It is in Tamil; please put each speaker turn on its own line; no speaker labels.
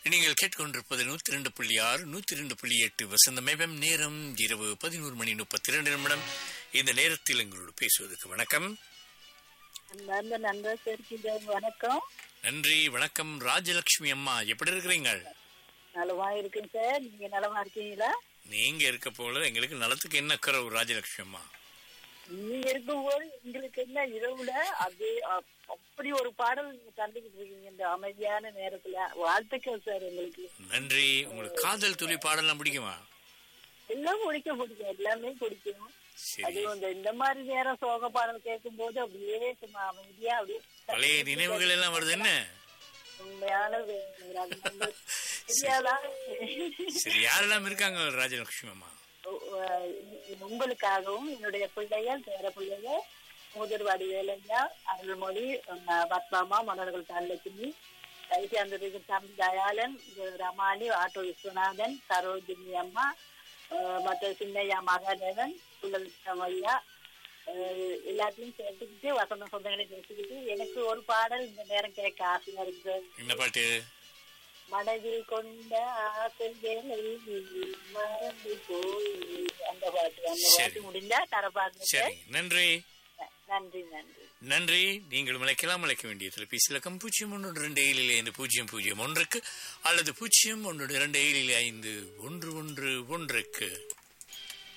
நீங்கள் கேட்டுக்கொண்டிருப்பது நூத்தி ரெண்டு புள்ளி ஆறு நூத்தி ரெண்டு புள்ளி எட்டு வசந்த மேபம் நேரம் இரவு பதினோரு மணி முப்பத்தி இரண்டு நிமிடம் இந்த நேரத்தில் எங்களோடு பேசுவதற்கு வணக்கம்
நல்ல நண்பர் சேர்க்கின்ற வணக்கம்
நன்றி வணக்கம் ராஜலட்சுமி அம்மா எப்படி இருக்கிறீங்க
நலமா இருக்கேன் சார் நீங்க நலமா இருக்கீங்களா
நீங்க இருக்க போல எங்களுக்கு நலத்துக்கு என்ன கரவு ராஜலட்சுமி அம்மா
நீங்க இருக்கும்போது எங்களுக்கு என்ன இரவுல அதே அ- அப்படி ஒரு பாடல் நீங்க தந்துக்கிட்டு இருக்கீங்க இந்த அமைதியான நேரத்துல வாழ்த்துக்கள் சார் எங்களுக்கு
நன்றி உங்களுக்கு காதல் துளி பாடலாம் பிடிக்குமா
எல்லாம் பிடிக்க பிடிக்கும் எல்லாமே பிடிக்கும்
சரி
அது இந்த இந்த மாதிரி நேரம் சோக பாடல் கேட்கும் போது அப்படியே சும்மா அமைதியா அப்படியே
பழைய நினைவுகள் எல்லாம் வருது என்ன
உண்மையான வே- அது வந்து தெரியாதா
சரி யாரெல்லாம் இருக்காங்க ராஜலட்சுமி அம்மா
உ- உங்களுக்காகவும் என்னுடைய பிள்ளைகள் பேர பிள்ளைகள் முதல்வாடி வேலையா அருள்மொழி அஹ் பத்மாமா மன்னர்கள் தனலட்சுமி கைசியாந்தருக்கு தம்பி தயாளன் இது ரமாணி ஆட்டோ விஸ்வநாதன் சரோஜினி அம்மா அஹ் மற்ற சின்னையா மகாதேவன் புள்ளல் ஐயா அஹ் எல்லாத்தையும் சேர்த்துக்கிட்டு வசந்த சொந்தங்களை பேசிக்கிட்டு எனக்கு ஒரு பாடல் இந்த நேரம் கேட்க ஆசையா இருக்குது
என்ன பாட்டு
மனதில் கொண்ட ஆசைகளை மறந்து போய் அந்த பாட்டு அந்த
சரி.
பாட்டு முடிஞ்சா தரப்பாங்க
சரி நன்றி
நன்றி நன்றி
நன்றி நீங்கள் அழைக்கலாம் அழைக்க வேண்டிய தொலைபேசி இலக்கம் பூஜ்ஜியம் ஒன்று ரெண்டு ஏழில் ஐந்து பூஜ்ஜியம் பூஜ்ஜியம் ஒன்றுக்கு அல்லது பூஜ்ஜியம் ஒன்று இரண்டு ஏழில் ஐந்து ஒன்று ஒன்று ஒன்றுக்கு